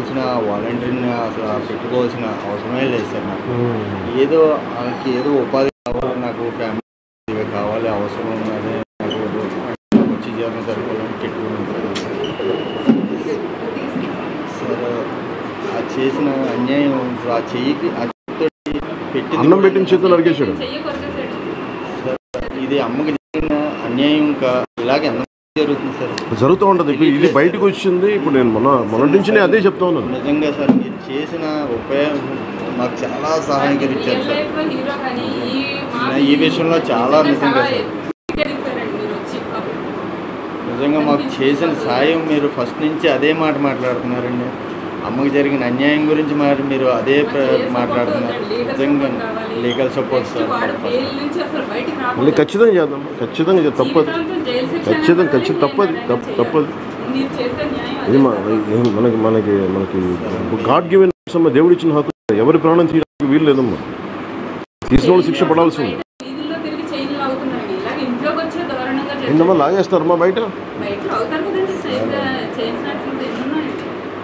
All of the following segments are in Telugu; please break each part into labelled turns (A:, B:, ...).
A: పెట్టుకోవాల్సిన వాలంటీర్ని అసలు పెట్టుకోవాల్సిన అవసరమే లేదు సార్ నాకు ఏదో వాళ్ళకి ఏదో ఉపాధి కావాలి నాకు ఫ్యామిలీ ఇవి కావాలి అవసరం ఉన్నది నాకు వచ్చి జీవనం సరిపోవాలని పెట్టుకున్నాను సార్ సార్ ఆ చేసిన అన్యాయం ఇప్పుడు ఆ చెయ్యికి ఆ చేతితోటి పెట్టింది
B: అన్నం
A: కూడా
B: పెట్టిన చేతులు అడిగేశాడు
C: చెయ్యి కొరికేసాడు
A: సార్, ఇది అమ్మకి జరిగిన అన్యాయం ఇంకా ఇలాగే ఎంత జరుగుతుంది సార్
B: జరుగుతూ ఉంటుంది ఇప్పుడు ఇది బయటకు వచ్చింది ఇప్పుడు నేను మొన్న మొన్నటి నుంచి నేను అదే చెప్తా ఉన్నాను
A: నిజంగా సార్ మీరు చేసిన ఉపయోగం మాకు చాలా సహాయకరించారు
C: రియల్
A: సార్
C: లైఫ్ లో హీరో కానీ ఈ మా
A: నా ఈ విషయంలో చాలా నిజంగా సార్.
C: ఎదిగిపోయారండి మీరు వచ్చి
A: నిజంగా మాకు చేసిన సాయం మీరు ఫస్ట్ నుంచి అదే మాట మాట్లాడుతున్నారండి అమ్మకి జరిగిన అన్యాయం గురించి మరి మీరు అదే ప్ర- మాట్లాడుతున్నారు నిజంగా లీగల్ సపోర్ట్ సార్
C: వాడు జైలు నుంచి అసలు బయటికి
B: మళ్ళీ
C: రాకూడదు.
B: ఖచ్చితంగా చేద్దాం ఖచ్చితంగా చేద్దాం. తప్పదు
C: జీవితాంతం జైలు శిక్ష
B: ఖచ్చితంగా
C: అనేది
B: ఖచ్చితంగా తప్పదు
C: మీరు
B: తప్ప-
C: చేయాలి.
B: తప్పదు
C: మీరు చేసే న్యాయం
B: ఇది
C: అదే
B: మా
C: సార్.
B: ఇది మనకి మనకి మనకి గాడ్ గివెన్ దేవుడు ఇచ్చిన హక్కు ఎవరి ప్రాణం తీయడానికి వీలు లేదమ్మా తీసిన వాళ్ళు శిక్ష పడాల్సింది
C: బయట వీధుల్లో తిరిగి చైన్లు అవుతున్నారండి ఇలాగ ఇంట్లోకి వచ్చే దారుణంగా చేస్తారు.
B: ఏంటమ్మా లాగేస్తారమ్మా బయట
C: బయట అవుతారు కదండి చైన్ చైన్ స్నాచింగ్స్ ఎన్ని ఉన్నాయండి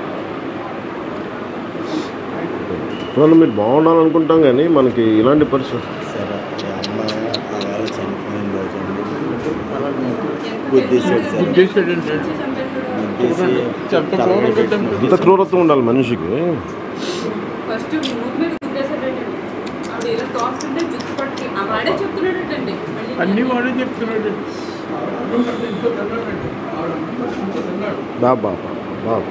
B: చూడండి మీరు బాగుండాలనుకుంటాం కానీ మనకి ఇలాంటి పరిస్థితి
A: సార్ అమ్మ ఆవేళ చనిపోయిన రోజు గుద్దేశాడు సార్
D: ఉద్దేశించండి
A: గుద్దేసి తలకాయ పెట్టుకున్నాడు.
B: ఎంత క్రూరత్వం ఉండాలి మనిషికి
C: ఫస్ట్ మూడు మీద గుద్దేశాడండి ఆవిడ ఇలా తోస్తుంటే జుట్టు పట్టుకి ఆ వాడే చెప్తున్నాడటండి మళ్ళీ
D: అన్ని వాడే చెప్తున్నాడు
B: బాబా బాబా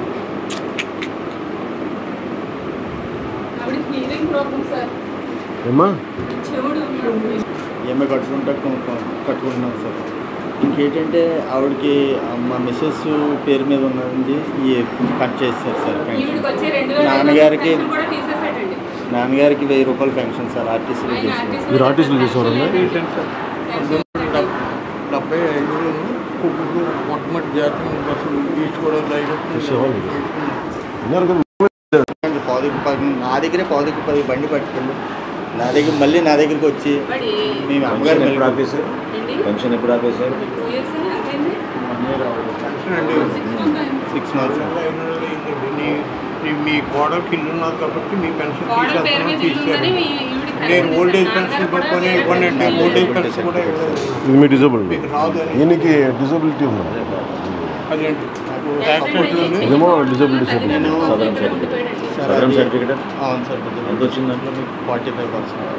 C: ఆవిడ హీరింగ్ ప్రాబ్లం సార్
B: ఏమ్మా
C: చెవుడు ఉన్నాడు
A: ఈమె కట్టుకుంటా కట్టుకుంటున్నాం సార్ ఇంకేంటంటే ఆవిడకి ఆ మా మిస్సెస్ పేరు మీద ఉన్నది ఈ కట్ చేస్తారు సార్
C: ఈవిడికి
A: పెన్షన్
C: వచ్చే రెండు వేల
A: నాన్నగారికి-
C: పెన్షన్ కూడా తీసేసాడండి
A: నాన్నగారికి వెయ్యి రూపాయలు పెన్షన్ సార్ ఆర్టీసీలో
C: ఆయన
A: చేస్తున్నారు
C: ఆర్టిస్ట్
B: మీరు ఆర్టిస్టులు చేసేవారండి?
D: పేషెంట్ సార్
C: పెన్షన్
D: డెబ్బై ఐదులో కుక్కకు మొట్టమొదటి జాతకం బస్సులు తీసుకోవడం
B: చూసేవాళ్ళు. విన్నారు కదా
A: పాదుకు పది నా దగ్గరే పాదుకు పది బండి పట్టుకెళ్ళి నా దగ్గర మళ్ళీ నా దగ్గరికి వచ్చి
C: వాడి
A: మేము అమ్మగారు
E: పెన్షన్ ఎప్పుడు ఆపేశారు
C: ఏంటి
E: పెన్షన్ ఎప్పుడు ఆపేశారు
C: టూ ఇయర్స్ అంతేంది
D: పెన్షన్ అండి
C: సిక్స్ మంత్ అయింది
A: సిక్స్ మంత్స్
D: నీ- నీ- మీ కోడలికి ఇల్లు ఉన్నది కాబట్టి మీ పెన్షన్
C: కోడల పేరు మీద
D: తీసేస్తాను
C: ఇల్లు ఉందని
D: తీసేయాలి
C: మీ- ఈవిడికి
D: నేను
C: కరెక్ట్
D: ఓల్డ్ ఏజ్
C: చేశాను.
D: పెన్షన్
C: నాన్నగారు కూడా
D: పెట్టుకొని
C: వేరే
D: ఇవ్వండి అంటే
C: పెన్షన్
D: ఓల్డ్ ఏజ్
C: లేదు.
D: పెన్షన్ కూడా ఇవ్వలేదు
B: ఇది మీ డిజబుల్
D: మీకు రాదు అని
B: ఈయనకి డిజబిలిటీ ఉంది
D: అదేంటి నాకు
C: యాక్సిడెంట్
D: సపోర్ట్
C: అయ్యి
D: ఉంది
B: ఇదేమో
C: చెయ్యి
B: disable,
C: పట్టుకున్న
B: disable.
C: తల్లిదండ్రులు
E: సదరం
C: ఇక్కడ ఉండిపోయాడండి.
E: సదరం సర్టిఫికేట్
A: అవును సార్
E: ఎంత వచ్చింది దాంట్లో మీకు
A: ఫార్టీ ఫైవ్ పర్సెంట్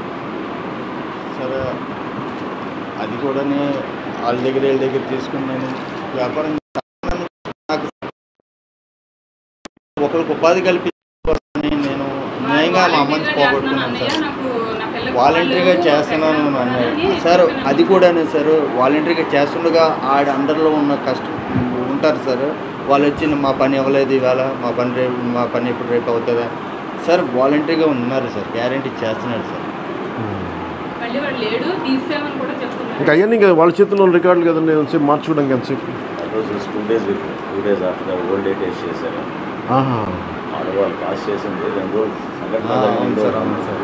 A: సరే అది కూడా వాళ్ళ దగ్గర వీళ్ళ దగ్గర తీసుకుని నేను వ్యాపారం చేస్తాను. నాకు ఒకరికి ఉపాధి కల్పించాలని నేను న్యాయంగా మా అమ్మని పోగొట్టుకున్నాను
C: అన్నయ్య
A: సార్
C: నాకు నా పిల్లకి
A: వాలంటరీగా
C: వాళ్ళు
A: చేస్తున్నాను
C: పెట్టారు
A: అన్నయ్య
C: అని
A: సార్
C: చెప్పాను.
A: అది కూడానే సార్ వాలంటరీగా చేస్తుండగా ఆడ అందరిలో ఉన్న కష్టం ఉంటారు సార్ వాళ్ళు వచ్చి మా పని ఇవ్వలేదు ఇవాళ మా పని రేపు మా పని ఇప్పుడు రేపు అవుతుందా సార్ వాలంటరీగా ఉన్నారు సార్ గ్యారంటీ చేస్తున్నారు సార్
C: మళ్ళీ వాడు లేడు తీసేమని కూడా చెప్తున్నాడు
B: ఇంకా అవన్నీ ఇంకా వాళ్ళ చేతుల్లో ఉన్న రికార్డులు కదండి ఎంతసేపు మార్చుకోవడానికి ఎంతసేపు
E: రోజు two days two days after old day test చేశారు
B: ఆహా
E: ఆడవాళ్ళు పాస్ చేసింది రెండు రోజులు సంఘటన
A: ఆ, అవును
E: జరిగింది.
A: సార్, అవును సార్.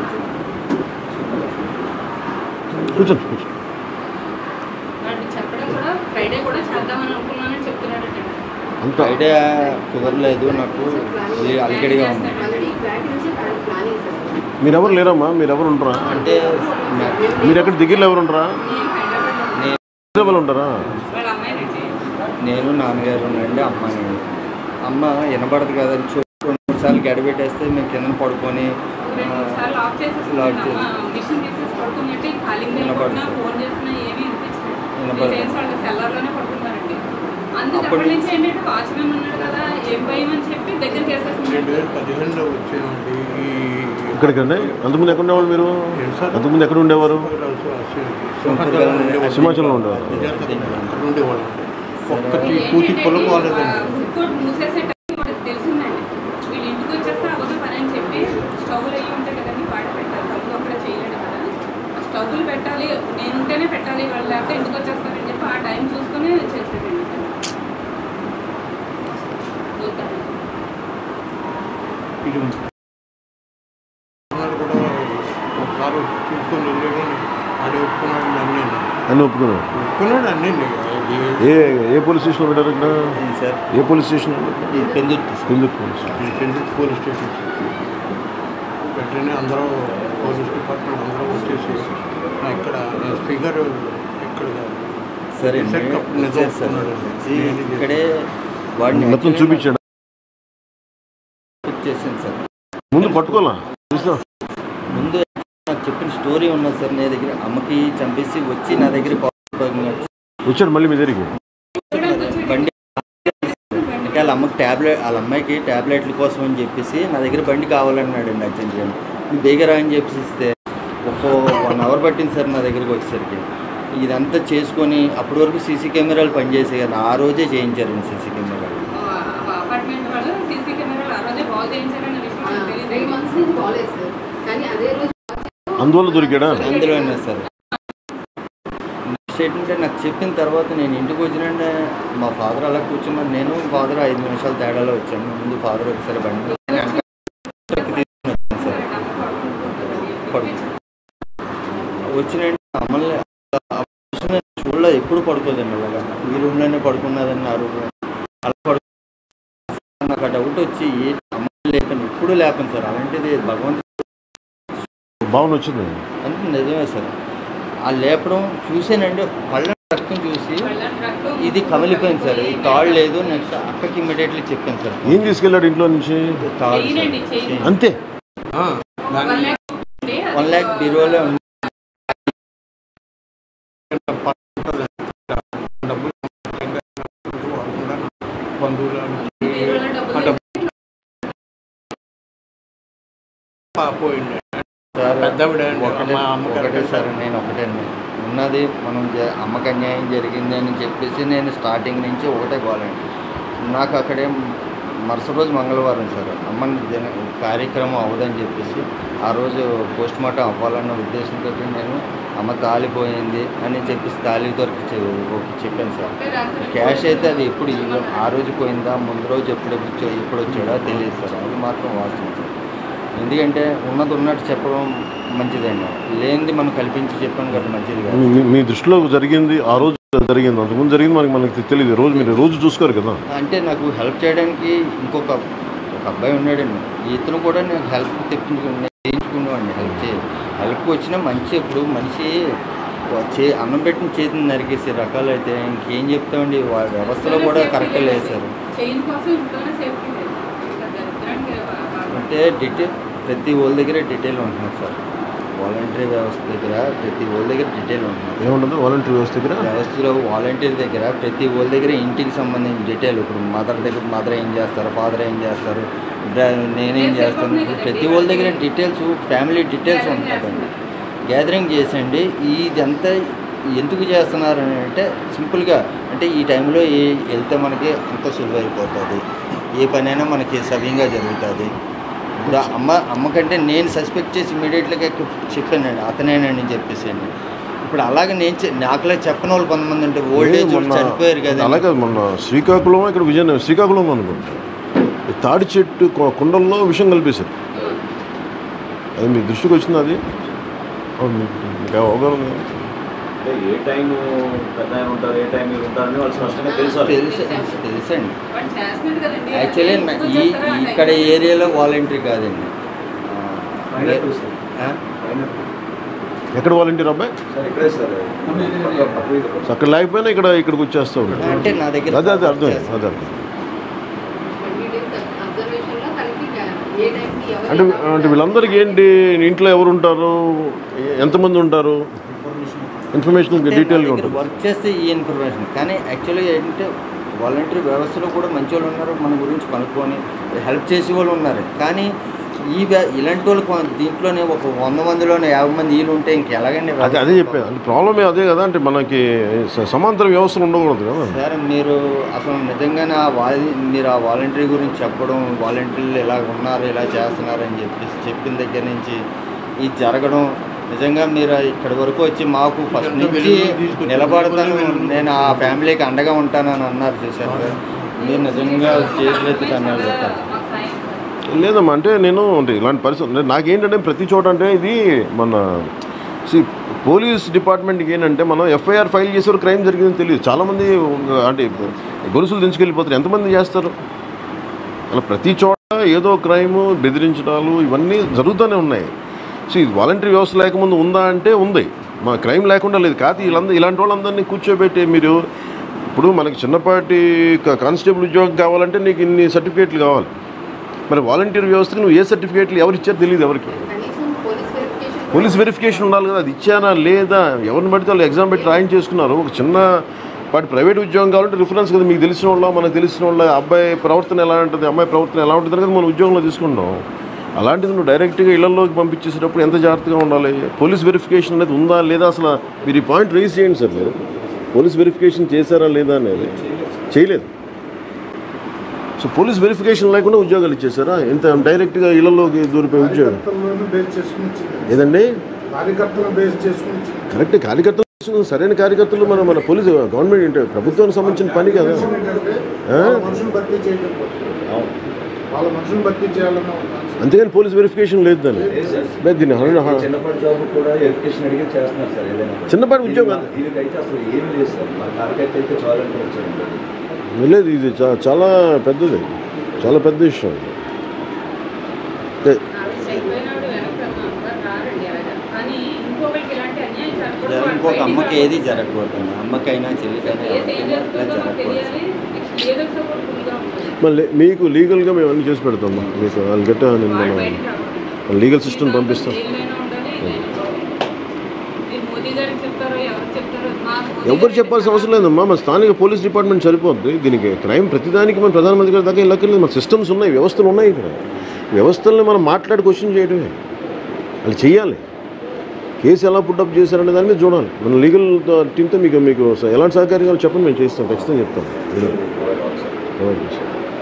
B: కూర్చోండి కూర్చోండి
C: వాడు చెప్పడం కూడా ఫ్రైడే కూడా చేద్దామని అనుకున్నానని చెప్తున్నాడు
B: అంత
A: ఐడియా కుదరలేదు నాకు ఇది అలికడిగా ఉంది
F: ఆల్రెడీ బ్యాక్ నుంచి ప్లానింగ్ సార్
B: మీరెవరు లేరమ్మా మీరెవరు ఉండరా
A: అంటే మే-
B: మీరు ఎక్కడ దగ్గరలో ఎవరు ఉండరా
C: నేను హైదరాబాద్
A: నే-
B: హైదరాబాద్ ఉంటారా
C: వాళ్ళ అమ్మాయినండి
A: నేను నాన్నగారు ఉన్నాయండి అమ్మ నేను. అమ్మ వినపడదు కదని చూ రెండు మూడు సార్లు గడబెట్టేస్తే మేము కింద పడుకొని
C: రెండు మూడు సార్లు ఆఫ్ చేసేసి
A: లాక్ చేసి.
C: మిషన్ తీసేసి పడుకున్నట్టు కాలింగ్
A: వినపడదు.
C: కొట్టినా ఫోన్ చేసినా ఏమీ వినిపించలేదు
A: వినపడదు.
C: ఫ్రెండ్స్ వాళ్ళ సెల్లర్లోనే పడుకున్నారండి అందుకు
A: అప్పటి
C: అప్పటి నుంచి ఏంటంటే వాచ్మెన్ ఉన్నాడు కదా ఏం భయం అని చెప్పి దగ్గరికి
D: రెండు
C: వేసేస్తున్నాడు
D: వేల పదిహేనులో వచ్చామండి ఈ
B: ఇక్కడికండి అంతకుముందు ఎక్కడ ఉండేవాళ్ళు మీరు
D: ఏం సార్?
B: అంతకుముందు ఎక్కడ ఉండేవారు
D: సింహాచలం ఉండేవాళ్ళం.
B: సింహాచలంలో ఉండేవారు
D: అక్కడ ఉండేవాళ్ళం ఒక్క
C: ఇది
D: చీ- కూతి
C: ఏంటంటే
D: పొలం
C: ఫుడ్
D: వాళ్ళదండి
C: కోర్ట్ మూసేసేటప్పుడు వాడికి తెలిసిందండి వీళ్ళు ఇంటికి వచ్చేస్తే అవ్వదు పని అని చెప్పి స్టవ్లు అయ్యి ఉంటాయి కదండి వాడ పెట్టాలి తమ్ముడు అప్పుడే చేయలేడు కదా ఆ స్టవ్లు పెట్టాలి నేను ఉంటేనే పెట్టాలి వాళ్ళు లేకపోతే ఇంటికి వచ్చేస్తారని చెప్పి ఆ టైం చూసుకుని చేసేదండి చూద్దాం
D: ఇది ఉన్నారు కూడా ఒకసారి చూసుకొని వెళ్ళేవాడిని అది ఒప్పుకున్నాడు అన్నీ
B: అని ఒప్పుకున్నాను
D: ఒప్పుకున్నాడు అన్నీ
B: ఏ ఏ పోలీస్ స్టేషన్లో పెట్టారు ఇక్కడ
A: ఇది సార్
B: ఏ పోలీస్ స్టేషన్
A: ఇది Pendurthi sir
B: Hindu police station.
D: Police station వెంటనే అందరూ పోలీస్ డిపార్ట్మెంట్ అందరూ వచ్చేసి "ఆ, ఇక్కడ ఎస్పీ గారు ఇక్కడ
A: సరే
D: సరే, అప్పుడు నిజం
A: వచ్చారు సార్
D: ఒప్పుకున్నాడు.
A: వచ్చి
D: నేను ఇది-
A: ఇక్కడే వాడిని
B: మొత్తం చూపించాడు
A: చేసింది సార్
B: ముందు పట్టుకోవాలా చూస్తా
A: ముందు నాకు చెప్పిన స్టోరీ ఉన్నది సార్ నా దగ్గర అమ్మకి చంపేసి వచ్చి నా దగ్గర పాపంగా
B: వచ్చాడు మళ్ళీ మీ దగ్గరికి
A: బండి అంటే వాళ్ళ అమ్మకి ట్యాబ్లెట్ వాళ్ళ అమ్మాయికి ట్యాబ్లెట్ల కోసం అని చెప్పేసి నా దగ్గర బండి కావాలన్నాడు అండి అర్జెంట్గా నువ్వు దగ్గర అని చెప్పేసి ఇస్తే ఒక వన్ అవర్ పట్టింది సార్ నా దగ్గరికి వచ్చేసరికి ఇదంతా చేసుకొని అప్పటి వరకు సీసీ కెమెరాలు పనిచేసాయి కదా ఆ రోజే చేయించారండి సీసీ కెమెరాలు
C: అపార్ట్మెంట్ వాళ్ళు సీసీ కెమెరాలు ఆ రోజే బాగు చేయించారన్న విషయం నాకు
F: త్రీ
C: తెలియదు
F: మంత్స్ నుంచి బాగాలేదు సార్ కానీ అదే రోజు
B: అందువల్ల దొరికాడా
A: అందులోనే సార్ నెక్స్ట్ ఏంటంటే నాకు చెప్పిన తర్వాత నేను ఇంటికి వచ్చినంటే మా ఫాదర్ అలా కూర్చున్నాను నేను ఫాదర్ ఐదు నిమిషాల తేడాలో వచ్చాను ముందు ఫాదర్ ఒకసారి బండి తీసుకుని వచ్చాను సార్ వచ్చినంటే అమ్మల్ని ఆ person ని చూడలేదు ఎప్పుడు పడుకోదండి అలాగా ఈ రూమ్లోనే పడుకున్నదని ఆ రూమ్లో అలా పడుకు నాకు ఆ డౌట్ వచ్చి ఏ అమ్మాయి లేపని ఎప్పుడు లేపను సార్ అలాంటిది భగవంతుడు
B: భావన వచ్చింది
A: అంటే నిజమే సార్ ఆ లేపడం చూసానండి పళ్ళ రక్తం చూసి ఇది కమిలిపోయింది సార్ ఈ తాడు లేదు నెక్స్ట్ అక్కకి ఇమ్మీడియట్లీ చెప్పాను సార్
B: ఏం తీసుకెళ్ళాడు ఇంట్లో నుంచి
A: తాడు
C: చెయ్యనండి, చెయ్యి.
B: అంతే
D: ఆ, దాన్ని
C: వన్ ల్యాక్ ఉంటే అది
A: వన్ ల్యాక్ బీరోలో ఉంది
D: డబ్బులు వాడకుండా బంధువులు
C: బీరువాలో డబ్బులు
D: ఆ డబ్బు పా- పోయింది
A: సార్
D: పెద్దవిడ
A: ఒకటే
D: మా అమ్మగారు
A: ఒకటే సార్ నేను ఒకటే ఉన్నది మనం జ- అమ్మకి అన్యాయం జరిగింది అని చెప్పేసి నేను స్టార్టింగ్ నుంచి ఒకటే గోలండి నాకు అక్కడే మరుసటి రోజు మంగళవారం సార్ అమ్మని దిన కార్యక్రమం అవ్వదని చెప్పేసి ఆ రోజు పోస్ట్ మార్టం అవ్వాలన్న ఉద్దేశంతో నేను అమ్మ తాలిపోయింది అని చెప్పేసి తాలి దొరికి చె- చెప్పాను సార్ క్యాష్ అయితే అది ఎప్పుడు ఇవ్వ- ఆ రోజు పోయిందా ముందు రోజు ఎప్పుడు వచ్చా ఎప్పుడు వచ్చాడో తెలియదు సార్ అది మాత్రం వాస్తవం సార్ ఎందుకంటే ఉన్నది ఉన్నట్టు చెప్పడం మంచిదండి లేనిది మనం కల్పించి చెప్పడం కదా మంచిది కాదు
B: మీ- మీ- మీ దృష్టిలో జరిగింది ఆ రోజు జరిగింది అంతకుముందు జరిగింది మనకి మనకి తెలియదు రోజు మీరు రోజు చూసుకోరు కదా
A: అంటే నాకు హెల్ప్ చేయడానికి ఇంకొక ఒక అబ్బాయి ఉన్నాడండి ఇతను కూడా నాకు హెల్ప్ తెప్పించుకుని చేయించుకునేవాడిని హెల్ప్ చే హెల్ప్ వచ్చినా మంచి ఇప్పుడు మనిషి చే అన్నం పెట్టిన చేతిని నరికేసే రకాలు అయితే ఇంకేం చెప్తామండి వాళ్ళ వ్యవస్థలో కూడా కరెక్ట్ లేదు సార్
C: చైన్ కోసం ఇంట్లోనే సేఫ్టీ లేదు ఇంకా దరిద్రానికి బా- బాగా
A: అంటే డీటెయిల్ ప్రతి వాళ్ళ దగ్గర డీటెయిల్ ఉంటున్నారు సార్ వాలంటరీ వ్యవస్థ దగ్గర ప్రతి వాళ్ళ దగ్గర డీటెయిల్ ఉంటున్నారు
B: ఏముంటుంది వాలంటీర్ వ్యవస్థ దగ్గర
A: వ్యవస్థలో వాలంటీర్ దగ్గర ప్రతి వాళ్ళ దగ్గర ఇంటికి సంబంధించిన డీటెయిల్ ఇప్పుడు మదర్ దగ్గర మదర్ ఏం చేస్తారు ఫాదర్ ఏం చేస్తారు డ్రా- నేనేం చేస్తాను ఇప్పుడు ప్రతి వాళ్ళ దగ్గర డీటెయిల్స్ ఫ్యామిలీ డీటెయిల్స్ ఉంటుందండి గ్యాదరింగ్ చేసండి ఇదంతా ఎందుకు చేస్తున్నారు అని అంటే సింపుల్గా అంటే ఈ టైంలో ఏ వెళ్తే మనకి అంత సులువు అయిపోతుంది ఏ పనైనా మనకి సవ్యంగా జరుగుతుంది ఇప్పుడు అమ్మ అమ్మకంటే నేను సస్పెక్ట్ చేసి ఇమీడియట్గా చెప్పానండి అతనేనని చెప్పేసి అండి ఇప్పుడు అలాగే నేను చె- నాకులా చెప్పని వాళ్ళు కొంతమంది అంటే ఓల్డ్ ఏజ్
B: మొన్న-
A: చనిపోయారు కదా
B: అలాగే మొన్న శ్రీకాకుళం ఇక్కడ విజయనగరం శ్రీకాకుళం అనుకుంటా ఈ తాడి చెట్టు కొ- కుండల్లో విషం కలిపేశారు అది మీ దృష్టికి వచ్చింది అది అవును, మీకు మీకు అవగాహన ఉందా?
E: అంటే ఏ టైం పెద్ద ఆయన ఉంటారు ఏ టైం మీరు ఉంటారని వాళ్ళు స్పష్టంగా తెలుసు
A: తెలుసు తెలుసండి
C: వాడు చేస్తున్నాడు కదండి
A: యాక్చువల్లీ
C: ఎందుకు
A: ఈ
C: చేస్తారో ఆ
A: ఇక్కడ
C: టైంలో.
A: ఏరియాలో వాలంటరీ కాదండి
E: పైన
A: ఆ,
E: చూస్తాం.
A: ఆ?
E: పైన
B: ఎక్కడ వాలంటీర్ అబ్బాయి
E: సార్ ఇక్కడే సార్ పక్క- పక్క వీధిలో.
B: సో అక్కడ లేకపోయినా ఇక్కడ ఇక్కడికి వచ్చేస్తూ ఉంటాడు
A: అంటే నా దగ్గర
B: అదే అదే అర్థం అదే అర్థం
F: ట్వంటీ డేస్ అబ్జర్వేషన్లో తనకి ఏ టైంకి ఎవరు
B: అంటే
F: ఎలా
B: అంటే వీళ్ళందరికీ ఏంటి ఇంట్లో ఎవరు ఉంటారు ఎంతమంది ఉంటారు ఇన్ఫర్మేషన్ డీటెయిల్గా ఉంటుంది
A: వర్క్ చేస్తే ఈ ఇన్ఫర్మేషన్ కానీ యాక్చువల్గా ఏంటంటే వాలంటరీ వ్యవస్థలో కూడా మంచి వాళ్ళు ఉన్నారు మన గురించి కనుక్కొని హెల్ప్ చేసే వాళ్ళు ఉన్నారు కానీ ఈ వ్య- ఇలాంటి వాళ్ళు కొ- దీంట్లోనే ఒక వంద మందిలోనే యాభై మంది వీళ్ళు ఉంటే ఇంకెలాగండి
B: అదే అదే చెప్పాను అంటే ప్రాబ్లమే అదే కదా అంటే మనకి స- సమాంతర వ్యవస్థలు ఉండకూడదు కదా
A: సార్ మీరు అసలు నిజంగానే ఆ వాలి మీరు ఆ వాలంటరీ గురించి చెప్పడం వాలంటీర్లు ఇలా ఉన్నారు ఇలా చేస్తున్నారు అని చెప్పేసి చెప్పిన దగ్గర నుంచి ఇది జరగడం నిజంగా మీరు ఇక్కడి వరకు వచ్చి మాకు ఫస్ట్
D: ఇదంతా
A: నుంచి
D: వెలుగులోకి తీసుకొచ్చారు.
A: నిలబడతాను
D: వెలుగులోకి
A: నేను ఆ ఫ్యామిలీకి అండగా ఉంటానని అన్నారు చూసారు సార్ మీరు నిజంగా చేతులెత్తి ధన్యాలు పెట్టాలి
C: మాకు సాయం చేస్తారు.
B: లేదమ్మా అంటే నేను అంటే ఇలాంటి పరిస్థితి అంటే నాకేంటంటే ప్రతి చోట అంటే ఇది మన సి పోలీస్ డిపార్ట్మెంట్కి ఏంటంటే మనం ఎఫ్ఐఆర్ ఫైల్ చేసేవారు క్రైమ్ జరిగిందని తెలియదు చాలామంది ఒక- అంటే గొలుసులు దించుకెళ్ళిపోతారు ఎంతమంది చేస్తారు అలా ప్రతి చోట ఏదో క్రైమ్ బెదిరించడాలు ఇవన్నీ జరుగుతూనే ఉన్నాయి సో ఇది వాలంటరీ వ్యవస్థ లేకముందు ఉందా అంటే ఉంది మా క్రైమ్ లేకుండా లేదు కాదు వీళ్ళందరూ ఇలాంటి వాళ్ళందరినీ కూర్చోబెట్టి మీరు ఇప్పుడు మనకి చిన్నపాటి క- కానిస్టేబుల్ ఉద్యోగం కావాలంటే నీకు ఇన్ని సర్టిఫికేట్లు కావాలి మరి వాలంటీర్ వ్యవస్థకి నువ్వు ఏ సర్టిఫికేట్లు ఎవరు ఇచ్చారో తెలియదు ఎవరికి
F: కనీసం పోలీస్ వెరిఫికేషన్
B: పోలీస్ వెరిఫికేషన్ ఉండాలి కదా అది ఇచ్చానా లేదా ఎవరిని పడితే వాళ్ళు ఎగ్జామ్ పెట్టి రాయింగ్ చేసుకున్నారు ఒక చిన్న వాటి ప్రైవేట్ ఉద్యోగం కావాలంటే రిఫరెన్స్ కదా మీకు తెలిసిన వాళ్ళ మనకు తెలిసిన వాళ్ళ అబ్బాయి ప్రవర్తన ఎలా ఉంటుంది అమ్మాయి ప్రవర్తన ఎలా ఉంటుంది కదా మనం ఉద్యోగంలో తీసుకుంటాం అలాంటిది నువ్వు డైరెక్ట్గా ఇళ్లలోకి పంపించేసేటప్పుడు ఎంత జాగ్రత్తగా ఉండాలి పోలీస్ వెరిఫికేషన్ అనేది ఉందా లేదా అసలు మీరు ఈ పాయింట్ రేస్ చేయండి సార్ మీరు పోలీస్ వెరిఫికేషన్ చేశారా లేదా అనేది చేయలేదు సో పోలీస్ వెరిఫికేషన్ లేకుండా ఉద్యోగాలు ఇచ్చేసారా ఇంత డైరెక్ట్గా ఇళ్లలోకి దూరిపోయి ఉద్యోగం
G: కార్యకర్తలను బేస్ చేసుకుని ఇచ్చింది
B: ఏదండి
G: కార్యకర్తలను బేస్ చేసుకుని ఇచ్చింది
B: కరెక్ట్ కార్యకర్తలు సరైన కార్యకర్తలు మన మన పోలీసు గవర్నమెంట్ అంటే ప్రభుత్వానికి సంబంధించిన పని కదా
G: ఏంటంటే
B: ఆ?
G: వాళ్ళ మనుషులు భర్తీ చేయడం కోసం. వాళ్ళ మనుషులు భర్తీ చేయాలన్న ఒక కాన్సెప్ట్.
B: అంతేగాని పోలీస్ వెరిఫికేషన్ లేదు దాన్ని
E: లేదు సార్.
B: లేదు దీన్ని హండ్రెడ్ హండ్రెడ్
E: చిన్నపాటి జాబ్ కూడా వెరిఫికేషన్ అడిగి చేస్తున్నారు సార్ ఏదైనా
B: చిన్నపాటి ఉద్యోగం
E: దీనికైతే అసలు ఏమీ లేదు సార్ మా కార్యకర్త అయితే చాలంటే వచ్చారండి
B: లేదు ఇది చా- చాలా పెద్దది చాలా పెద్ద విషయం ఇది. ఏ-
C: ఆవిడ చనిపోయినాడు వెనక్కి అమ్మ రారండి అలాగా కానీ ఇంకొకరికి ఇలాంటి అన్యాయం జరగకూడదు వాడు
A: ఇంకొక
C: బయటికి
A: అమ్మకి
C: రావాలి.
A: ఏది జరగకూడదు అమ్మకైనా చెల్లికైనా
C: కేసు ఏం
A: ఎవరికైనా
C: జరుగుతుందో
A: ఇలా
C: మాకు
A: జరగకూడదు
C: తెలియాలి నెక్స్ట్ లీగల్ సపోర్ట్ ఫుల్గా ఉంటుంది
B: మళ్ళీ మీకు లీగల్గా మేము అన్ని చేసి పెడతాం మీకు వాళ్ళు గట్ట నేను
C: వాడు
B: మనం
C: బయటికి రావాలి
B: లీగల్ సిస్టమ్ పంపిస్తాం
C: జైల్లోనే ఉండాలి మీరు మోదీ గారికి చెప్తారో ఎవరికి చెప్తారో మా మోదీ
B: ఎవరు
C: గారికి
B: చెప్పాల్సిన అవసరం లేదమ్మా మన స్థానిక పోలీస్ డిపార్ట్మెంట్ సరిపోద్ది దీనికి క్రైమ్ ప్రతిదానికి మన ప్రధానమంత్రి గారి దాకా వెళ్ళక్కర్లేదు మన సిస్టమ్స్ ఉన్నాయి వ్యవస్థలు ఉన్నాయి ఇక్కడ వ్యవస్థల్ని మనం మాట్లాడి క్వశ్చన్ చేయడమే వాళ్ళు చెయ్యాలి కేసు ఎలా పుట్టప్ చేశారనే దాని మీద చూడాలి మన లీగల్ టీంతో మీకు మీకు ఎలాంటి సహకారం కావాలో చెప్పండి మేము చేస్తాం ఖచ్చితంగా చెప్తాం Provide చేస్తాం.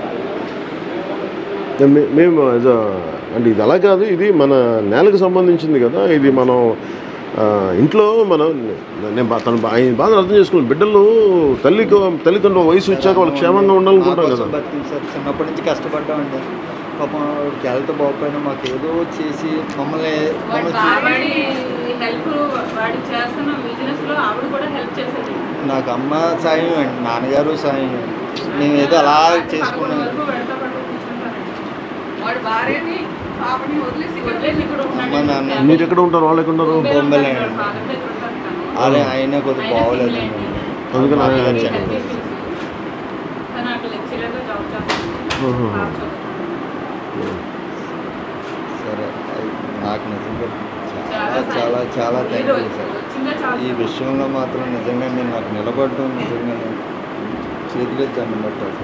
B: then మే- మేము యాజ్ అంటే ఇది అలా కాదు ఇది మన నేలకు సంబంధించింది కదా ఇది మనం ఆ, ఇంట్లో మనం నేను బా- తన బా- ఆయన బాధను అర్థం చేసుకున్నాను బిడ్డలు తల్లికి తల్లిదండ్రులు వయసు వచ్చాక వాళ్ళు క్షేమంగా ఉండాలనుకుంటాం కదా
A: బతికింది సార్ చిన్నప్పటి నుంచి కష్టపడ్డామండి పాపం ఆవిడకి హెల్త్ బాగోపోయినా మాకు ఏదో చేసి మమ్మల్ని
C: వాడి
A: మమ్మల్ని చూ-
C: వాడి హెల్ప్ వాడి చేస్తున్న బిజినెస్ లో ఆవిడ కూడా హెల్ప్ చేసేది
A: నాకు అమ్మ సాయం అండి నాన్నగారు సాయం మేము ఏదో అలా చేసుకున్నాం
C: వరకు వెంట పడుతూ కూర్చుంటారండి. వాడి భార్యని పాపని వదిలేసి వదిలేసి ఇక్కడ
A: అమ్మ, నాన్న.
C: ఉన్నాడు
B: మీరు ఎక్కడ ఉంటారు వాళ్ళు ఎక్కడ ఉంటారు
C: బొంబాయిలో
A: బొంబాయిలో
C: ఉంటాడు,
A: అండి.
C: ఫాదర్ దగ్గర ఉంటాడు తను.
A: అదే ఆయన కొద్దిగా
C: ఆయన
A: బాగోలేదు
C: సింగిల్ అండి.
B: అందుకని
A: మా
B: ఆయన-
A: నాన్నగారు
C: హెల్త్
A: చనిపోయారు.
C: ఇష్యూస్. తను అక్కడ లెక్చరర్గా జాబ్ చేస్తాడు
B: ఆహా.
C: పాప చదువుతుంది.
A: సరే అది నాకు నిజంగా
C: చాలా
A: చాలా చాలా చాలా
C: ఈ
A: థ్యాంక్ యూ
C: రోజు
A: సార్
C: వచ్చిందే చాలా
A: ఈ విషయంలో మాత్రం నిజంగా మీరు నాకు నిలబడడం నిజంగా చేతిలో దండం పెట్టాలి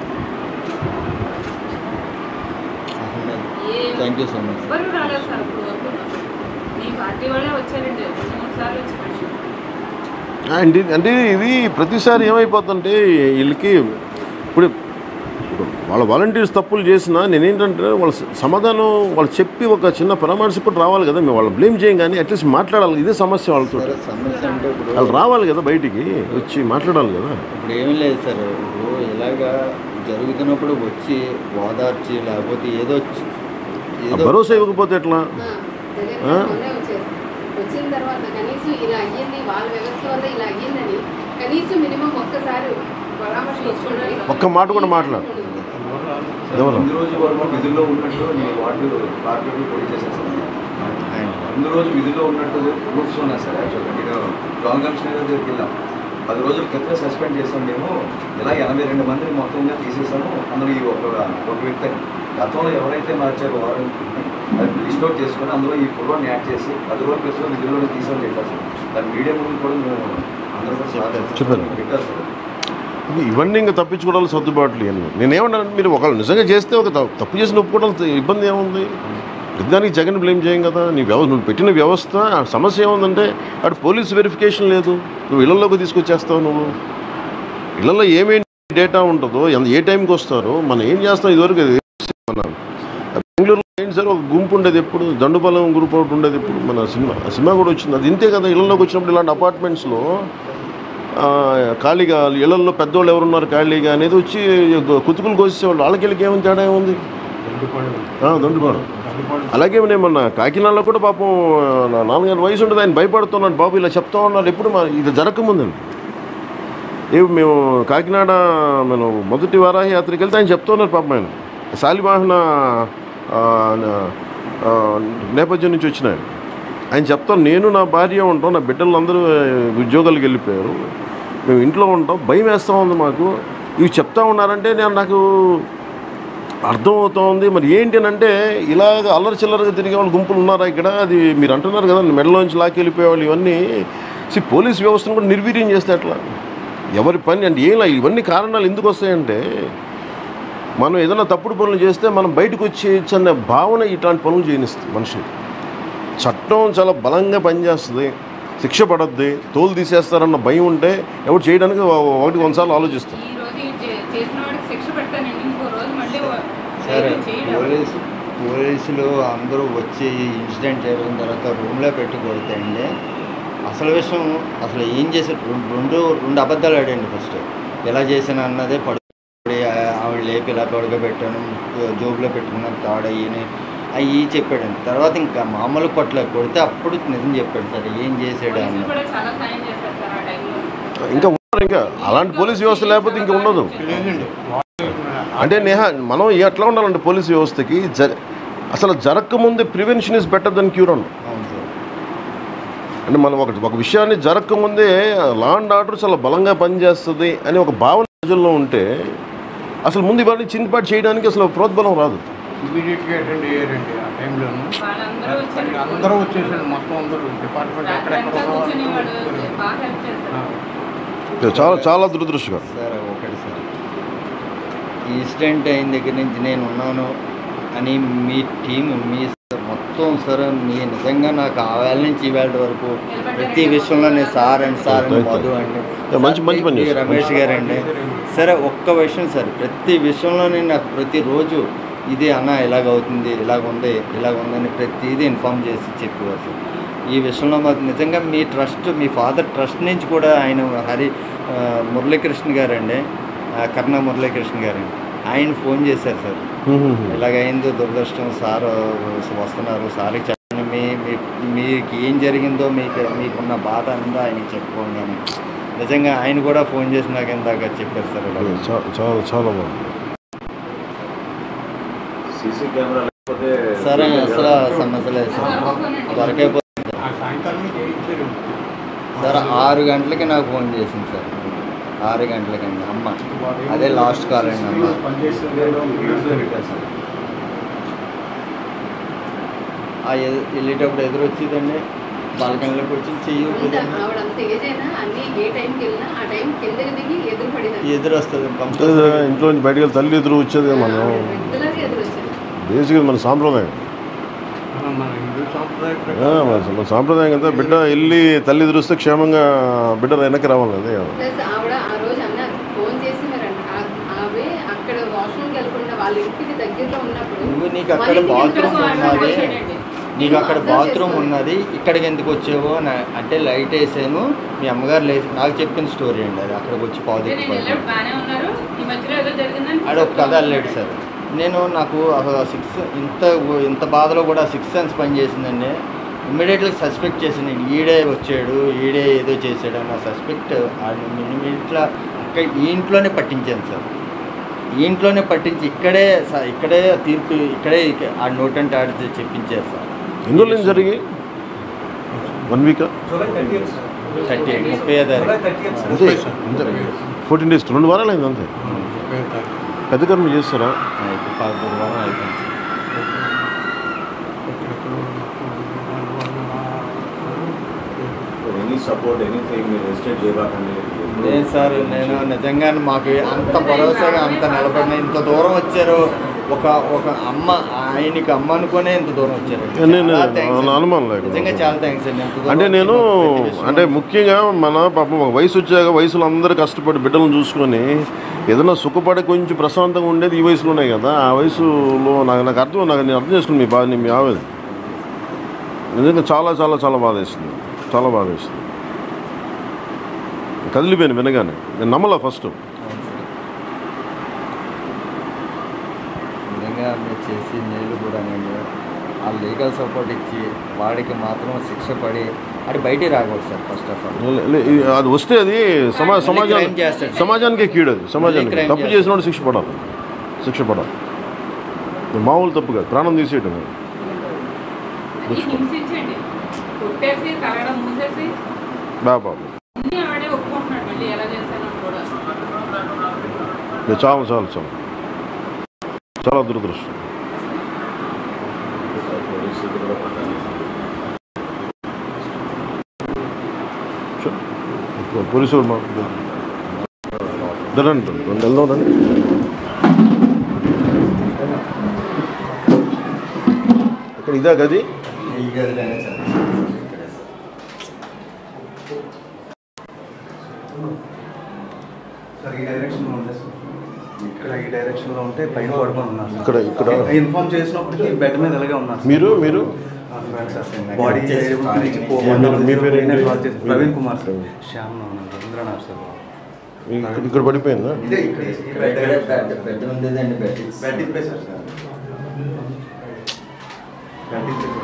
C: ఏ-
A: థ్యాంక్ యూ సో మచ్
C: ఎవ్వరు రాలేదు సార్ ఇప్పుడు వరకు మీ పార్టీ వాళ్ళే వచ్చారండి రెండు మూడు సార్లు వచ్చి కలిసి
B: అంటే అంటే ఇది ప్రతిసారి ఏమైపోతుందంటే వీళ్ళకి ఇప్పుడు ఇప్పుడు వాళ్ళ వాలంటీర్స్ తప్పులు చేసినా నేనేంటంటే వాళ్ళ స- సమాధానం వాళ్ళు చెప్పి ఒక చిన్న పరామర్శ కూడా రావాలి కదా మేము వాళ్ళు బ్లేమ్ చేయం కానీ అట్లీస్ట్ మాట్లాడాలి ఇదే సమస్య వాళ్ళతో
A: సరే సమస్య అంటే ఇప్పుడు
B: వాళ్ళు రావాలి కదా బయటికి వచ్చి మాట్లాడాలి కదా
A: ఇప్పుడు ఏమీ లేదు సార్ ఇప్పుడు ఇలాగా జరుగుతున్నప్పుడు వచ్చి ఓదార్చి లేకపోతే ఏదో చ-
B: ఆ
A: ఏదో
B: భరోసా ఇవ్వకపోతే ఎట్లా
F: ఆ, జగన్
B: ఆ?
F: గారు మొన్నే వచ్చేసి వచ్చిన తర్వాత కనీసం ఇలా అయ్యింది వాళ్ళ వ్యవస్థ వల్ల ఇలా అయ్యిందని కనీసం మినిమం ఒక్కసారి పరామర్శ ఇచ్చుకోండి
B: ఒక్క మాట కూడా మాట్లాడు ఎవరు?
E: ముందు రోజు వాళ్ళు విధుల్లో ఉన్నట్టు నేను వార్డు పార్టీలో పోటీ చేశాను సార్
A: ఆయన
E: ముందు రోజు విధుల్లో ఉన్నట్టు ప్రూఫ్స్ ఉన్నాయి సార్ యాక్చువల్గా నేను జాయింట్ కమిషనర్ గారి దగ్గరికి వెళ్ళాం పది రోజుల క్రితమే సస్పెండ్ చేసాం మేము ఇలా ఎనభై రెండు మందిని మొత్తంగా తీసేసాము అందులో ఈ ఒక ఒక వ్యక్తి గతంలో ఎవరైతే మార్చారో వారు అది లిస్ట్ అవుట్ చేసుకొని అందులో ఈ కుర్రోని యాడ్ చేసి పది రోజుల క్రితం విధుల్లో తీసామని చెప్పారు సార్ దాని మీడియా ముందు కూడా మేము అందరూ కూడా సార్
B: చెప్పారు.
E: పెట్టారు సార్
B: ఇది ఇవన్నీ ఇంకా తప్పించుకోవడానికి సర్దుబాట్లు ఇవన్నీ నేనేమన్నాను మీరు ఒకళ్ళు నిజంగా చేస్తే ఒక త- తప్పు చేసిన ఒప్పుకోవడం ఇబ్బంది ఏముంది దానికి జగన్ బ్లేమ్ చేయం కదా నీ వ్యవస్థ నువ్వు పెట్టిన వ్యవస్థ ఆ సమస్య ఏముందంటే అటు పోలీస్ వెరిఫికేషన్ లేదు నువ్వు ఇళ్లలోకి తీసుకొచ్చేస్తావు నువ్వు ఇళ్లలో ఏమేమి డేటా ఉంటుందో ఎంత ఏ టైంకి వస్తారో మనం ఏం చేస్తాం ఇదివరకు అది మన బెంగళూరులో ఏంటి సార్ ఒక గుంపు ఉండేది ఎప్పుడు దండుపాలెం గ్రూప్ ఒకటి ఉండేది ఇప్పుడు మన సినిమా ఆ సినిమా కూడా వచ్చింది అది ఇంతే కదా ఇళ్లలోకి వచ్చినప్పుడు ఇలాంటి అపార్ట్మెంట్స్లో ఆ, ఖాళీగా ఇళ్లలో పెద్దోళ్ళు ఎవరున్నారు ఖాళీగా అనేది వచ్చి కుతుకులు కోసేవాళ్ళు వాళ్ళకి వీళ్ళకి ఏమైనా తేడా ఏముంది
D: దండుపాడు
B: ఆ, దొండిపాడు
D: దండుపాడు
B: అలాగే నేను మొన్న కాకినాడలో కూడా పాపం నా నాన్నగారి వయసు ఉంటుంది ఆయన భయపడుతున్నాడు బాబు ఇలా చెప్తా ఉన్నాడు ఎప్పుడు మా ఇది జరగకముందండి ఏ మేము కాకినాడ మేము మొదటి వారాహి యాత్రకి వెళ్తే ఆయన చెప్తా ఉన్నారు పాపం ఆయన శాలివాహన ఆ, ఆ, నేపథ్యం నుంచి వచ్చిన ఆయన ఆయన చెప్తాం నేను నా భార్య ఉంటాం నా బిడ్డలు అందరూ ఉద్యోగాలకు వెళ్ళిపోయారు మేము ఇంట్లో ఉంటాం భయం వేస్తూ ఉంది మాకు ఇవి చెప్తా ఉన్నారంటే నేను నాకు అర్థమవుతోంది మరి ఏంటి అని అంటే ఇలాగ అల్లరి చిల్లరగా తిరిగే వాళ్ళు గుంపులు ఉన్నారా ఇక్కడ అది మీరు అంటున్నారు కదా మెడలోంచి లాక్కి వెళ్ళిపోయేవాళ్ళు ఇవన్నీ సి పోలీస్ వ్యవస్థను కూడా నిర్వీర్యం చేస్తే ఎట్లా ఎవరి పని అంటే ఏం ఇవన్నీ కారణాలు ఎందుకు వస్తాయంటే మనం ఏదైనా తప్పుడు పనులు చేస్తే మనం బయటకు వచ్చేయచ్చు అనే భావన ఇట్లాంటి పనులు చేయనిస్తుంది మనిషిని చట్టం చాలా బలంగా పనిచేస్తుంది శిక్ష పడద్ది తోలు తీసేస్తారన్న భయం ఉంటే ఎవరు చేయడానికి ఒకటి కొన్నిసార్లు ఆలోచిస్తాం
C: ఈ రోజు ఈ చే- చేసిన వాడికి శిక్ష పెడతానండి ఇంకో రోజు మళ్ళీ వా-
A: సరే
C: ధైర్యం చేయడం
A: పోలీసు పోలీసులు అందరూ వచ్చి ఈ ఇన్సిడెంట్ జరిగిన తర్వాత రూమ్లో పెట్టి కొడితే అండి అసలు విషయం అసలు ఏం చేశారు రెండు రెండు రెండు అబద్ధాలు ఆడండి ఫస్ట్ ఎలా చేశాను అన్నదే పడి ఆవిడ లేపి ఇలా పడుకోబెట్టాను జోబులో పెట్టుకున్నాను తాడయ్యని అవి చెప్పాడండి తర్వాత ఇంకా మామూలు కొట్ల కొడితే అప్పుడు నిజం చెప్పాడు సార్ ఏం చేసాడు
C: పోలీసులు
A: అన్న
C: కూడా చాలా సాయం చేశారు సార్ ఆ టైంలో
B: ఇంకా ఉన్నారు ఇంకా అలాంటి పోలీస్ వ్యవస్థ లేకపోతే ఇంకా ఉండదు
D: లేదండి వాళ్ళు
B: అంటే నేహ మనం ఎట్లా ఉండాలంటే పోలీస్ వ్యవస్థకి జ అసలు జరగకముందే prevention is better than cure అన్న
A: అవును సార్
B: అంటే మనం ఒక ఒక విషయాన్ని జరగకముందే లా అండ్ ఆర్డర్ చాలా బలంగా పనిచేస్తుంది అని ఒక భావన ప్రజల్లో ఉంటే అసలు ముందు ఇవన్నీ చిన్నపాటు చేయడానికి అసలు ప్రోద్బలం రాదు
D: ఇమీడియట్గా అటెండ్ అయ్యారండి ఆ టైంలోను
C: వాళ్ళందరూ వచ్చారు
D: అక్కడికి అందరూ వచ్చేసారు మొత్తం అందరూ డిపార్ట్మెంట్
C: రాత్రి
D: ఎక్కడెక్కడ
C: అంతా
D: ఉన్న
C: కూర్చొని
D: వాళ్ళు
C: వాళ్ళు బాగా హెల్ప్ చేస్తారు
B: చాలా చాలా దురదృష్టకరం
A: సార్ ఒకటి సార్ ఈ ఇన్సిడెంట్ అయిన దగ్గర నుంచి నేను ఉన్నాను అని మీ టీం మీ మొత్తం సార్ మీ నిజంగా నాకు ఆ వేళ నుంచి ఈ వేళ వరకు ప్రతి విషయంలో నేను sir and sir and Madhu అండి
B: మంచి- మంచి పని
A: సార్,
B: చేశారు.
A: రమేష్ గారు అండి సరే ఒక్క విషయం సార్ ప్రతి విషయంలోనే నాకు ప్రతిరోజు ఇది అన్న ఇలాగ అవుతుంది ఇలాగ ఉంది ఇలాగ ఉందని ప్రతిదీ ఇన్ఫామ్ చేసి చెప్పేవారు సార్ ఈ విషయంలో మాకు నిజంగా మీ ట్రస్ట్ మీ ఫాదర్ ట్రస్ట్ నుంచి కూడా ఆయన హరి ఆ, మురళీకృష్ణ గారండి ఆ, కర్ణ మురళీకృష్ణ గారండి ఆయన ఫోన్ చేశారు సార్ ఇలాగైందో దురదృష్టం సార్ వస్తున్నారు సార్కి చెప్పండి మీ మీ- మీకు ఏం జరిగిందో మీకు మీకున్న బాధ అంతా ఆయనకి చెప్పుకోండి అని నిజంగా ఆయన కూడా ఫోన్ చేసి నాకు ఇందాక చెప్పారు సార్ ఇలా
B: చా- చాలా చాలా బాగుంది
E: సీసీ కెమెరా లేకపోతే
A: సార్ అసలు సమస్య లేదు సార్ దొరకైపోతుంది
D: ఆ సాయంకాలం చేయించారు
A: సార్ ఆరు గంటలకి నాకు ఫోన్ చేసింది సార్ ఆరు గంటలకండి అమ్మ అదే లాస్ట్ కాల్ అండి అమ్మ ఆ ఎదు- వెళ్ళేటప్పుడు ఎదురు వచ్చిందండి బాల్కనీలోకి వచ్చి చెయ్యి
F: అంత
A: ఊపుతుందండి.
F: ఆవిడ అంత ఏజ్ అయినా అన్ని ఏ టైంకి వెళ్ళినా ఆ టైం కిందకి దిగి ఎదురు పడింది
A: ఎదురు వస్తుంది
B: అంటే
A: కంపల్సరీ
B: ఇంట్లో నుంచి బయటకు వెళ్ళి తల్లి ఎదురు వచ్చేది కదా మనం
F: రెగ్యులర్గా ఎదురు వచ్చేది
B: బేసిక్గా మన సాంప్రదాయం
D: మన హిందూ సాంప్రదాయ
B: ఆ,
D: ప్రకారం
B: మన మన సాంప్రదాయం కదా బిడ్డ వెళ్ళి తల్లి ఎదురుస్తే క్షేమంగా బిడ్డ వెనక్కి రావాలి అదే
F: ప్లస్ ఆవిడ ఆ రోజు అన్నారు ఫోన్ చేసి మరి అంట ఆ- ఆమె అక్కడ వాష్రూమ్కి వెళ్ళకుండా వాళ్ళ ఇంటికి దగ్గరలో ఉన్నప్పుడు
A: నువ్వు నీకు
F: మన
A: అక్కడ
F: ఇంటికి
A: బాత్రూమ్
F: ఎందుకు
A: ఉన్నది
F: వచ్చాడండి?
A: నీకు అక్కడ
F: Observe
A: బాత్రూమ్
F: చేసుకోండి.
A: ఉన్నది ఇక్కడికి ఎందుకు వచ్చావో నా- అంటే లైట్ వేసాను మీ అమ్మగారు లేచి నాకు చెప్పిన స్టోరీ అండి అది అక్కడికి వచ్చి పావు
C: అంటే నేను
A: తిప్పిపోయింది
C: వెళ్ళాడు బాగానే ఉన్నారు ఈ మధ్యలో ఏదో జరిగిందని
A: ఆడ ఒక కథ అల్లాడు సార్ నేను నాకు సిక్స్ ఇంత ఇంత బాధలో కూడా సిక్స్ సెన్స్ పని చేసిందండి ఇమ్మీడియట్గా సస్పెక్ట్ చేసింది ఈడే వచ్చాడు ఈడే ఏదో చేశాడు అన్న సస్పెక్ట్ ఇమ్మీడియట్గా అక్కడ ఈ ఇంట్లోనే పట్టించాను సార్ ఈ ఇంట్లోనే పట్టించి ఇక్కడే స- ఇక్కడే తీర్పు ఇక్కడే ఇక- ఆ నోట్ అంటే ఆడితే చెప్పించారు సార్
B: ఎన్ని రోజులు ఏం జరిగి వన్ వీక్
A: థర్టీ ఎయిట్ ముప్పై ఐదు
B: అంతే అంతే ఫోర్టీన్ డేస్ రెండు వారాలు అయింది అంతే పెద్ద కర్మ చేస్తారా
A: గురువారం అయిపోయింది సార్
E: ఎనీ సపోర్ట్ ఎనీథింగ్ మీరు ఎస్టేట్ చేయబాకండి
A: లేదు సార్ నేను నిజంగా మాకు అంత భరోసాగా అంత నిలబడిన ఇంత దూరం వచ్చారు ఒక ఒక అమ్మ ఆయనకి అమ్మ అనుకునే ఇంత దూరం వచ్చారు
B: నేను-
A: చాలా thanks
B: నా
A: అండి.
B: అనుమానం లేదు.
A: నిజంగా చాలా థ్యాంక్స్ అండి ఇంత దూరం
B: అంటే నేను
A: వచ్చి మాకు ప్రతి విషయం
B: అంటే ముఖ్యంగా మన పాపం ఒక వయసు వచ్చాక వయసులో అందరూ కష్టపడి బిడ్డలను చూసుకొని ఏదైనా సుఖపడి కొంచెం ప్రశాంతంగా ఉండేది ఈ వయసులోనే కదా ఆ వయసులో నాకు నాకు అర్థం నాకు నేను అర్థం చేసుకుని మీ బాధ మీ ఆవేదన నిజంగా చాలా చాలా చాలా బాధ వేస్తుంది చాలా బాధ వేస్తుంది కదిలిపోయాను వినగానే నేను నమ్మలా ఫస్ట్
A: అవును సార్. నిజంగా మీరు చేసి మేలు కూడా నేను ఆ లీగల్ సపోర్ట్ ఇచ్చి వాడికి మాత్రం శిక్ష పడి అది బయటికి రాకూడదు సార్ ఫస్ట్ ఆఫ్ ఆల్
B: లే- లే- ఇది- అది వస్తే అది సమా
A: మళ్ళీ
B: సమాజానికి
A: crime చేస్తాడు.
B: సమాజానికి కీడు అది సమాజానికి
A: crime
B: తప్పు
A: చేస్తాడు.
B: చేసినోడు శిక్ష పడాలి శిక్ష పడాలి ఇది మామూలు తప్పు కాదు ప్రాణం తీసేయటం అది.
C: అది హింసించండి కొట్టేసి తగడం మూసేసి
B: బాబా
C: అన్నీ ఆడే ఒప్పుకుంటున్నాడు మళ్ళీ ఎలా చేశానో కూడా
B: ఇది చాలు చాలు చాలు చాలా దురదృష్టం చూ- పోలీసు వాళ్ళు మా- రండి రండి వెళ్దాం రండి ఇక్కడ ఇదా గది
A: ఈ గదిలోనే సార్
E: సార్ ఈ డైరెక్షన్లో ఉంటే సార్ ఇక్కడ ఈ డైరెక్షన్లో ఉంటే పైన పడుకొని ఉన్నారు సార్.
B: ఇక్కడ ఇక్కడ
E: ఇన్ఫార్మ్ చేసినప్పటికీ బెడ్ మీద ఇలాగే ఉన్నారు సార్.
B: మీరు మీరు
E: బాడీ
B: మీరు- మీ పేరు ఏంటి?
E: ప్రవీణ్ కుమార్ సార్
B: ప్రవీణ్.
E: శ్యామ్ రవీంద్రనాథ్ సార్
B: ఇక్కడ- ఇక్కడ పడిపోయిందా
E: ఇదే ఇక్కడ
A: బెడ్ బెడ్ బెడ్ ఉండేదండి బెడ్
E: బెడ్ ఇప్పేశారు సార్ బెడ్ ఇప్పేశారు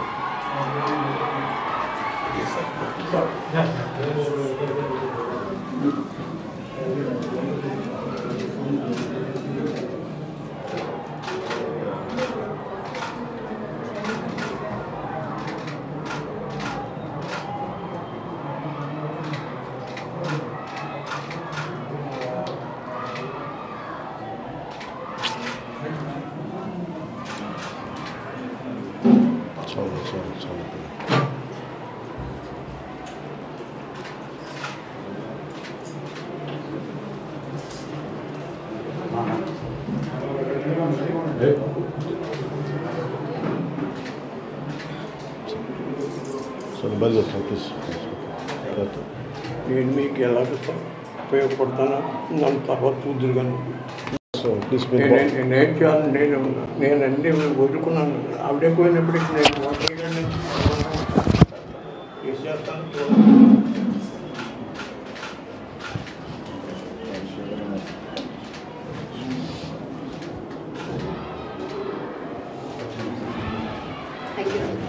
B: చాలు చాలు చాలు సరే బయలుదేరుతాం ప్లీజ్
D: నేను మీకు ఎలాగ ఉపయోగపడతానో దాని తర్వాత చూద్దరు కానీ
B: సో ప్లీజ్ మీరు
D: నేను నేనేం చేయాలి నేను నేను అన్ని వదులుకున్నాను ఆవిడే పోయినప్పటికీ నేను ఒంటరిగానే ఏం చేస్తాను
F: థ్యాంక్ యూ